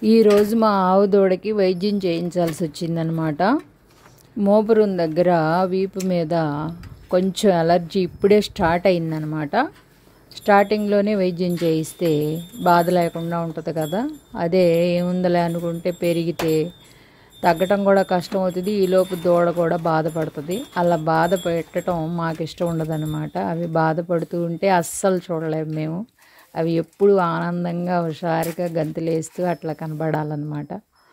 ఈరోజు మా ఆవు దూడకి వైద్యం చేయించాల్సి వచ్చిందనమాట మోపురం దగ్గర వీపు మీద కొంచెం అలర్జీ ఇప్పుడే స్టార్ట్ అయిందనమాట స్టార్టింగ్లోనే వైద్యం చేయిస్తే బాధ లేకుండా ఉంటుంది కదా అదే ఏముందలే అనుకుంటే పెరిగితే తగ్గటం కూడా కష్టం అవుతుంది ఈలోపు దూడ కూడా బాధపడుతుంది అలా బాధ పెట్టడం మాకు ఇష్టం ఉండదన్నమాట అవి బాధపడుతూ ఉంటే అస్సలు చూడలేము మేము అవి ఎప్పుడు ఆనందంగా హుషారుగా గంతులేస్తూ అట్లా కనబడాలన్నమాట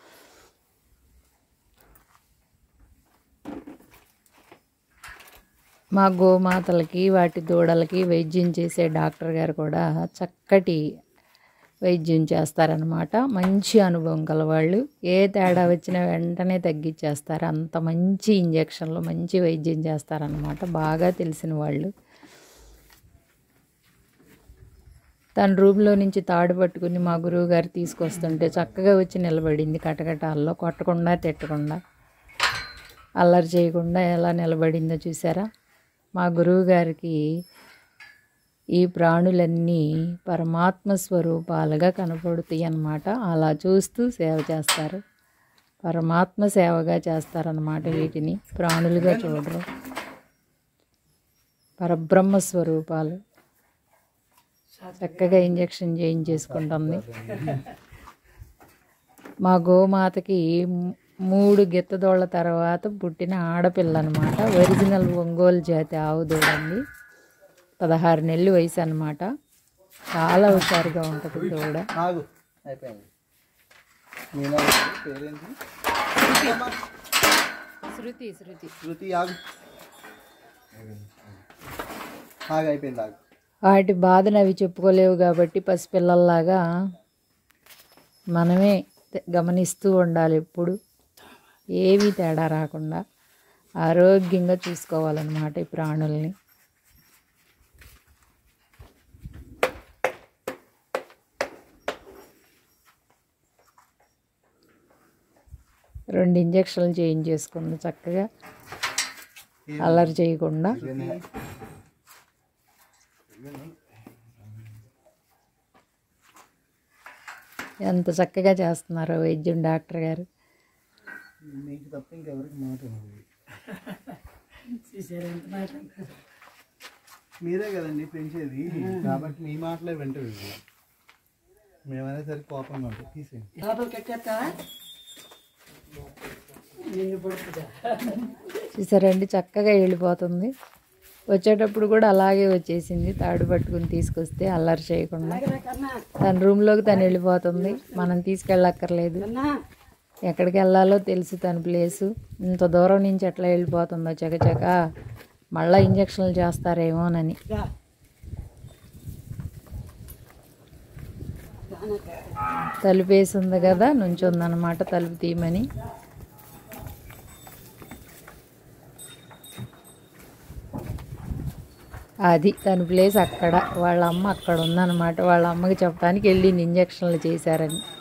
మా గోమాతలకి వాటి దూడలకి వైద్యం చేసే డాక్టర్ గారు కూడా చక్కటి వైద్యం చేస్తారనమాట మంచి అనుభవం గలవాళ్ళు ఏ తేడా వచ్చినా వెంటనే తగ్గించేస్తారు అంత మంచి ఇంజక్షన్లు మంచి వైద్యం చేస్తారనమాట బాగా తెలిసిన వాళ్ళు తన రూమ్లో నుంచి తాడు పట్టుకుని మా గురువు గారు తీసుకొస్తుంటే చక్కగా వచ్చి నిలబడింది కటకటాల్లో కొట్టకుండా తిట్టకుండా అల్లరి చేయకుండా ఎలా నిలబడిందో చూసారా మా గురువు గారికి ఈ ప్రాణులన్నీ పరమాత్మ స్వరూపాలుగా కనపడుతాయి అన్నమాట అలా చూస్తూ సేవ చేస్తారు పరమాత్మ సేవగా చేస్తారన్నమాట వీటిని ప్రాణులుగా చూడరు పరబ్రహ్మ స్వరూపాలు చక్కగా ఇంజక్షన్ చేయించేసుకుంటుంది మా గోమాతకి మ్- మూడు గిత్తదోళ్ళ తర్వాత పుట్టిన ఆడపిల్ల అనమాట ఒరిజినల్ ఒంగోలు జాతి ఆవు దూడండి పదహారు నెలలు వయసు అనమాట చాలా హుషారుగా ఉంటుంది దూడ ఆగు అయిపోయింది మీనా పేరేంటి శృతి శృతి శృతి ఆగు ఆగు అయిపోయింది ఆగు వాటి బాధను అవి చెప్పుకోలేవు కాబట్టి పసిపిల్లల్లాగా మనమే తె- గమనిస్తూ ఉండాలి ఎప్పుడు ఏమీ తేడా రాకుండా ఆరోగ్యంగా చూసుకోవాలన్నమాట ఈ ప్రాణుల్ని రెండు ఇంజక్షన్లు చేయించేసుకుంది చక్కగా అల్లరి చేయకుండా ఎంత చక్కగా చేస్తున్నారో వైద్యం డాక్టర్ గారు మీకు తప్ప ఇంకెవరికి మాట ఉండదు. మీరే కదండి పెంచేది కాబట్టి మీ మాటలే వింటవి మేమనేసరికి కోపంగా ఉంటుంది తీసేయండి చూసారండి చక్కగా వెళ్ళిపోతుంది వచ్చేటప్పుడు కూడా అలాగే వచ్చేసింది తాడు పట్టుకుని తీసుకొస్తే అల్లరి చేయకుండా తన రూమ్లోకి తను వెళ్ళిపోతుంది మనం తీసుకెళ్ళక్కర్లేదు ఎక్కడికి వెళ్ళాలో తెలుసు తన ప్లేసు ఇంత దూరం నుంచి ఎట్లా వెళ్ళిపోతుందో చకచక మళ్ళీ ఇంజక్షన్లు చేస్తారేమోనని తలుపు వేసి ఉంది కదా నుంచుందన్నమాట తలుపు తీయమని అది తన ప్లేస్ అక్కడ వాళ్ళ అమ్మ అక్కడ ఉందన్నమాట వాళ్ళ అమ్మకి చెప్పడానికి వెళ్ళింది ఇంజక్షన్లు చేశారని